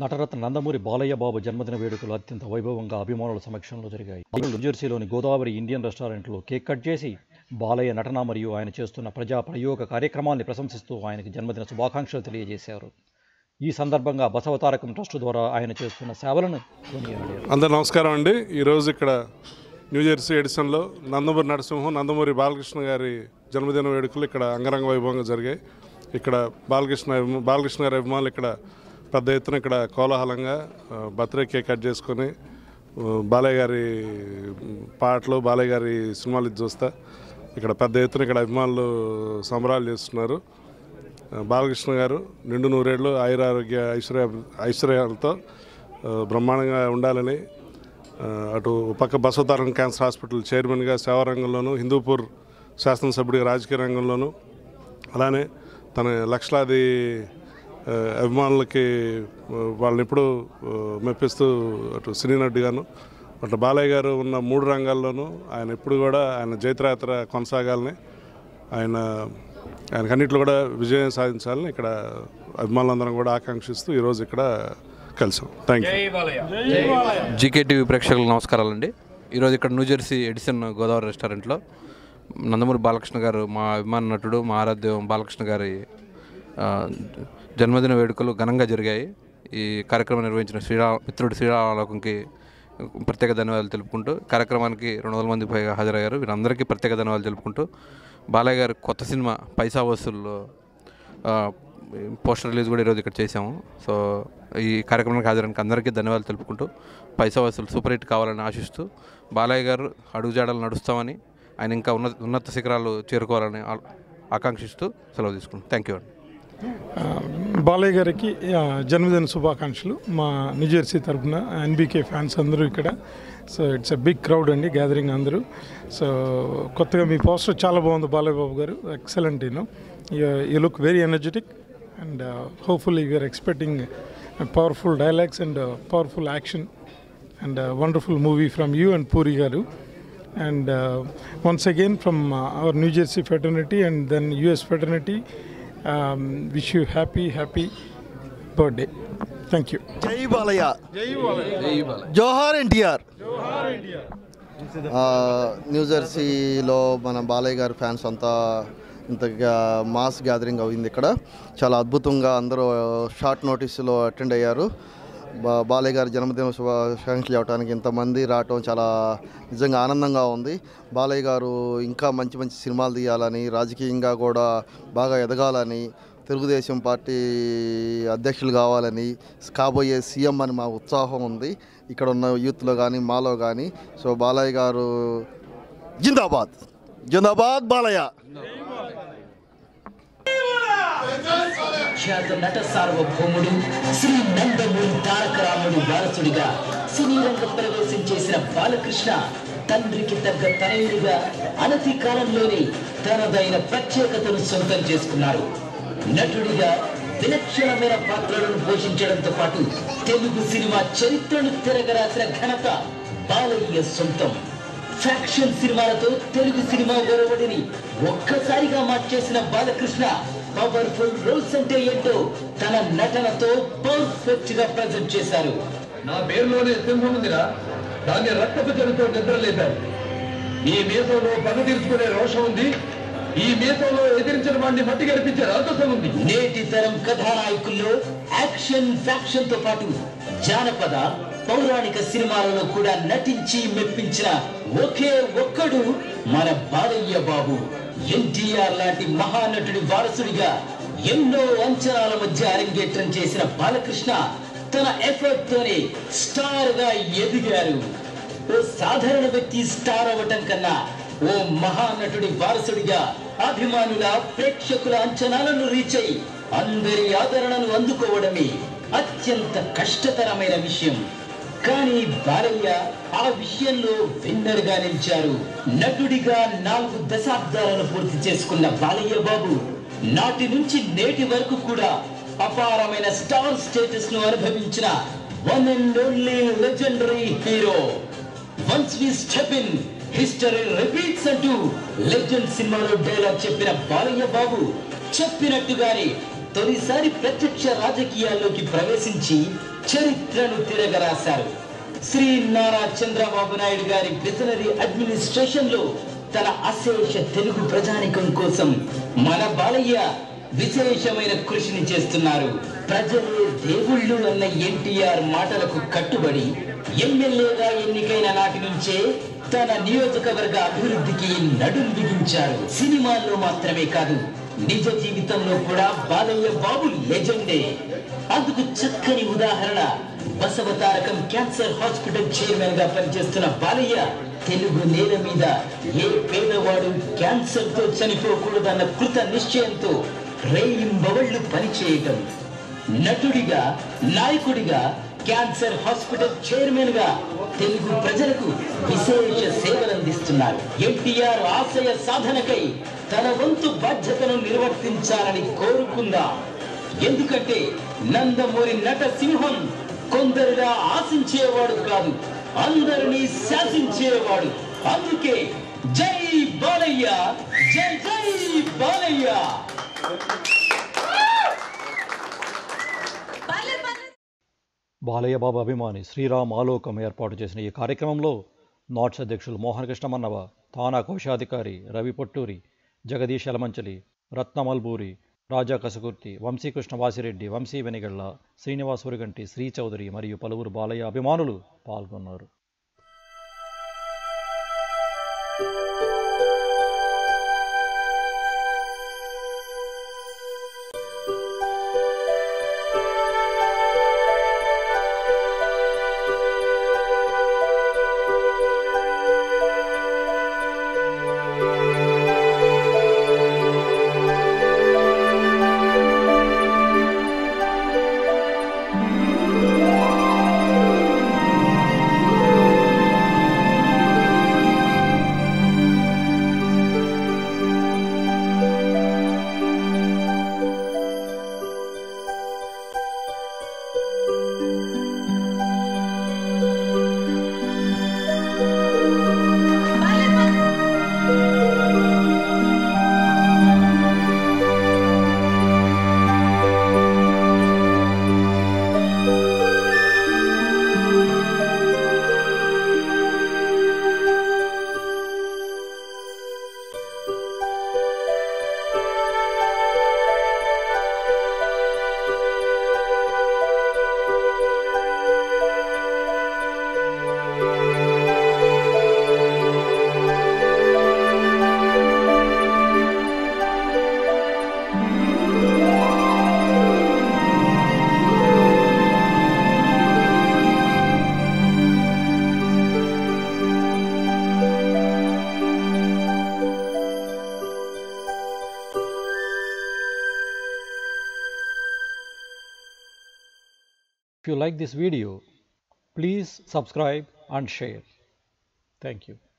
నటరత్న నందమూరి బాలయ్య బాబు జన్మదిన వేడుకలు అత్యంత వైభవంగా అభిమానుల సమక్షంలో జరిగాయి న్యూజెర్సీలోని గోదావరి ఇండియన్ రెస్టారెంట్లో కేక్ కట్ చేసి బాలయ్య నటన మరియు ఆయన చేస్తున్న ప్రజా ప్రయోగ కార్యక్రమాన్ని ప్రశంసిస్తూ ఆయనకి జన్మదిన శుభాకాంక్షలు తెలియజేశారు ఈ సందర్భంగా బసవతారకం ట్రస్ట్ ద్వారా ఆయన చేస్తున్న సేవలను కొనియాడారు అందరు నమస్కారం అండి ఈరోజు ఇక్కడ న్యూజెర్సీ ఎడిసన్లో నందమూరి నరసింహం నందమూరి బాలకృష్ణ గారి జన్మదిన వేడుకలు ఇక్కడ అంగరంగ వైభవంగా జరిగాయి ఇక్కడ బాలకృష్ణ అభిమా- బాలకృష్ణ గారి అభిమానులు ఇక్కడ పెద్ద ఎత్తున ఇక్కడ కోలాహలంగా ఆ, బర్త్డే కేక్ కట్ చేసుకొని ఆ, బాలయ్య గారి పాటలు బాలయ్య గారి సినిమాలు ఇది చూస్తా ఇక్కడ పెద్ద ఎత్తున ఇక్కడ అభిమానులు సంబరాలు చేస్తున్నారు ఆ, బాలకృష్ణ గారు నిండు నూరేళ్ళు ఆయురారోగ్య ఐశ్వర్య ఐశ్వర్యాలతో ఆ, బ్రహ్మాండంగా ఉండాలని ఆ, అటు పక్క బసవతారం క్యాన్సర్ హాస్పిటల్ చైర్మన్గా సేవారంగంలోను హిందూపూర్ శాసనసభ్యుడిగా రాజకీయ రంగంలోను అలానే తన లక్షలాది ఆ, అభిమానులకి ఆ, వాళ్ళని ఎప్పుడూ ఆ, మెప్పిస్తూ అటు సినీ నటుగాను అటు బాలయ్య గారు ఉన్న మూడు రంగాల్లోనూ ఆయన ఎప్పుడు కూడా ఆయన జైత్రయాత్ర కొనసాగాలని ఆయన ఆయనకు అన్నింటిలో కూడా విజయం సాధించాలని ఇక్కడ అభిమానులందరం కూడా ఆకాంక్షిస్తూ ఈరోజు ఇక్కడ కలిసాం థ్యాంక్ యూ జీకే టీవీ ప్రేక్షకులకు నమస్కారాలండి ఈరోజు ఇక్కడ న్యూజెర్సీ ఎడిసన్ గోదావరి రెస్టారెంట్లో నందమూరి బాలకృష్ణ గారు మా అభిమాన నటుడు మా ఆరాధ్యం బాలకృష్ణ గారి ఆ, జన్మదిన వేడుకలు ఘనంగా జరిగాయి ఈ కార్యక్రమం నిర్వహించిన శ్రీరా మిత్రుడు శ్రీరామలోకంకి ప్రత్యేక ధన్యవాదాలు తెలుపుకుంటూ కార్యక్రమానికి రెండు వందల మంది పైగా హాజరయ్యారు వీరందరికీ ప్రత్యేక ధన్యవాదాలు తెలుపుకుంటూ బాలయ్య గారి కొత్త సినిమా పైసా వసూల్లో ఆ, పోస్టర్ రిలీజ్ కూడా ఈరోజు ఇక్కడ చేసాము సో ఈ కార్యక్రమానికి హాజరైన అందరికీ ధన్యవాదాలు తెలుపుకుంటూ పైసా వసూలు సూపర్ హిట్ కావాలని ఆశిస్తూ బాలయ్య గారు అడుగుజాడలు నడుస్తామని ఆయన ఇంకా ఉన్నత ఉన్నత శిఖరాలు చేరుకోవాలని ఆ- ఆకాంక్షిస్తూ సెలవు తీసుకుంటాం థ్యాంక్ యూ అండి బాలయ్య గారికి ఆ, జన్మదిన శుభాకాంక్షలు మా న్యూజెర్సీ తరఫున ఎన్బీకే ఫ్యాన్స్ అందరూ ఇక్కడ so it's a big crowd అండి గ్యాదరింగ్ అందరూ సో కొత్తగా మీ పోస్టర్ చాలా బాగుంది Balayya Babu garu excellent you know you look very energetic and hopefully we are expecting powerful dialogues and powerful action and a wonderful movie from you and Puri Garu. And uh, once again, from uh, our New Jersey fraternity and then US fraternity, um, wish you happy, happy birthday. Thank you. జై బాలయ్య జోహార్ ఎన్టీఆర్ న్యూజెర్సీలో మన బాలయ్య గారి fans అంతా ఇంతగా mass gathering అయింది ఇక్కడ చాలా అద్భుతంగా అందరూ షార్ట్ నోటీసులో అటెండ్ అయ్యారు బా బాలయ్య గారి జన్మదిన శుభాకాంక్షలు చెప్పడానికి ఇంతమంది రావటం చాలా నిజంగా ఆనందంగా ఉంది బాలయ్య గారు ఇంకా మంచి మంచి సినిమాలు తీయాలని రాజకీయంగా కూడా బాగా ఎదగాలని తెలుగుదేశం పార్టీ అధ్యక్షులు కావాలని కాబోయే సీఎం అని మా ఉత్సాహం ఉంది ఇక్కడ ఉన్న యూత్లో కానీ మాలో కానీ సో బాలయ్య గారు జిందాబాద్ జిందాబాద్ బాలయ్య ఖ్యాత నట సార్వభౌముడు శ్రీ నందమూరి తారక రాముడు వారసుడిగా సినీ రంగ ప్రవేశం చేసిన బాలకృష్ణ తండ్రికి తగ్గ తనయుడిగా అనతి కాలంలోనే తనదైన ప్రత్యేకతను సొంతం చేసుకున్నారు నటుడిగా విలక్షణమైన పాత్రలను పోషించడంతో పాటు తెలుగు సినిమా చరిత్రను తిరగరాసిన ఘనత బాలయ్య సొంతం ఫ్యాక్షన్ సినిమాలతో తెలుగు సినిమా ఒరవడిని ఒక్కసారిగా మార్చేసిన బాలకృష్ణ పవర్ఫుల్ రోల్స్ అంటే ఏంటో తన నటనతో పర్ఫెక్ట్ గా ప్రజెంట్ చేశారు నా పేరులోనే సింహం ఉందిరా దాన్ని రక్తపు చెరుతో నిద్రలేపారు ఈ మీసంలో పగ తీర్చుకునే రోషం ఉంది ఈ మీసంలో ఎదిరించిన వాడిని మట్టి గడిపించే రాజసం ఉంది నేటి తరం కథానాయకుల్లో యాక్షన్ ఫ్యాక్షన్ తో పాటు జానపద పౌరాణిక సినిమాలలో కూడా నటించి మెప్పించిన ఒకే ఒక్కడు మన బాలయ్య బాబు ఎన్టీఆర్ లాంటి మహానటుడి వారసుడిగా ఎన్నో అంచనాల మధ్య అరంగేట్రం చేసిన బాలకృష్ణ తన ఎఫర్ట్ తోనే స్టార్ గా ఎదిగారు ఓ సాధారణ వ్యక్తి స్టార్ అవ్వటం కన్నా ఓ మహానటుడి వారసుడిగా అభిమానుల ప్రేక్షకుల అంచనాలను రీచ్ అయి అందరి ఆదరణను అందుకోవడమే అత్యంత కష్టతరమైన విషయం కానీ బాలయ్య ఆ విషయంలో విన్నర్ గా నిలిచారు నటుడిగా నాలుగు దశాబ్దాలను పూర్తి చేసుకున్న బాలయ్య బాబు నాటి నుంచి నేటి వరకు కూడా అపారమైన స్టార్ స్టేటస్ ను అనుభవించిన one and only legendary hero once we step in history repeats అంటూ లెజెండ్ సినిమాలో డైలాగ్ చెప్పిన బాలయ్య బాబు చెప్పినట్టుగానే తొలిసారి ప్రత్యక్ష రాజకీయాల్లోకి ప్రవేశించి చరిత్రను తిరగరాశారు శ్రీ నారా చంద్రబాబు నాయుడు గారి బిజనరీ అడ్మినిస్ట్రేషన్ లో తన అశేష తెలుగు ప్రజానికం కోసం మన బాలయ్య విశేషమైన కృషిని చేస్తున్నారు ప్రజలే దేవుళ్ళు అన్న ఎన్టీఆర్ మాటలకు కట్టుబడి ఎమ్మెల్యేగా ఎన్నికైన నాటి నుంచే తన నియోజకవర్గ అభివృద్ధికి నడుం బిగించారు సినిమాల్లో మాత్రమే కాదు నిజ జీవితంలో కూడా బాలయ్య బాబు లెజెండే అందుకు చక్కని ఉదాహరణ బసవతారకం క్యాన్సర్ హాస్పిటల్ చైర్మన్ గా పనిచేస్తున్న బాలయ్య తెలుగు నేల మీద ఏ పేదవాడు క్యాన్సర్ తో చనిపోకూడదన్న కృత నిశ్చయంతో రేయింబవళ్లు పనిచేయటం నటుడిగా నాయకుడిగా క్యాన్సర్ హాస్పిటల్ చైర్మన్ గా తెలుగు ప్రజలకు విశేష సేవలు అందిస్తున్నారు ఎన్టీఆర్ ఆశయ సాధనకై తన వంతు బాధ్యతను నిర్వర్తించాలని కోరుకుందాం ఎందుకంటే నందమూరి నట సింహం కొందరుగా ఆశించేవాడు కాదు అందరినీ శాసించేవాడు అందుకే జై బాలయ్య జై జై బాలయ్య బాలయ్య బాబు అభిమాని శ్రీరామ్ ఆలోకం ఏర్పాటు చేసిన ఈ కార్యక్రమంలో నాట్స్ అధ్యక్షులు మోహన్ కృష్ణ మన్నవ తానా కోశాధికారి రవి పొట్టూరి జగదీష్ యలమంచలి రత్నమల్బూరి రాజా కసుకుర్తి వంశీకృష్ణ వాసిరెడ్డి వంశీ వెనిగళ్ళ శ్రీనివాస్ ఉరుగంటి శ్రీ చౌదరి మరియు పలువురు బాలయ్య అభిమానులు పాల్గొన్నారు If you like this video, please subscribe and share. Thank you.